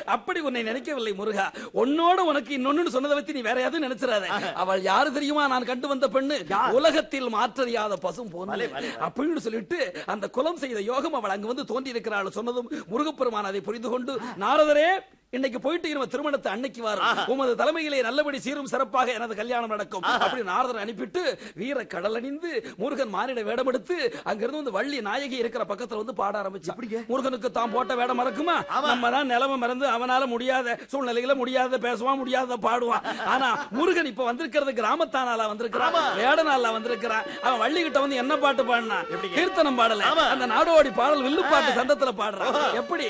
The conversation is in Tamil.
அப்படி உன்னை நினைக்கவில்லை முருகா உன்னோட உனக்கு இன்னொன்னு சொன்னதை பத்தி நீ வேற எதுவும் நினைச்சிடாத அவள் யாரு தெரியுமா நான் கண்டு வந்த பெண்ணு உலகத்தில் மாற்றறியாத பசும் போன்று அப்படின்னு சொல்லிட்டு அந்த குலம் செய்த யோகம் அவள் அங்கு வந்து தோன்றி இருக்கிறாள் சொன்னதும் முருகப்பெருமான் அதை புரிந்து கொண்டு நாரதரே இன்னைக்கு போயிட்டு இருவ திருமணத்தை அன்னைக்கு வாரும் உமது தலைமையிலே நல்லபடி சீரும் சிறப்பாக எனது கல்யாணம் நடக்கும் அப்படி நாரதர் அனுப்பிட்டு வீர கடலணிந்து முருகன் மானிட வேடமெடுத்து அங்கிருந்து வந்து வள்ளி நாயகி இருக்கிற பக்கத்துல வந்து பாட ஆரம்பிச்சு முருகனுக்கு தான் போட்ட வேடம் மறக்குமா நம்ம தான் நிலைமை மறந்து அவனால முடியாத சூழ்நிலையில முடியாத பேசுவான் முடியாத பாடுவான் ஆனா முருகன் இப்ப வந்திருக்கிறது கிராமத்தானால வந்திருக்கிறான் வேடனால வந்திருக்கிறான் அவன் வள்ளி கிட்ட வந்து என்ன பாட்டு பாடினா கீர்த்தனம் பாடல அந்த நாடோடி பாடல் வில்லு பாட்டு சந்தத்துல பாடுறான் எப்படி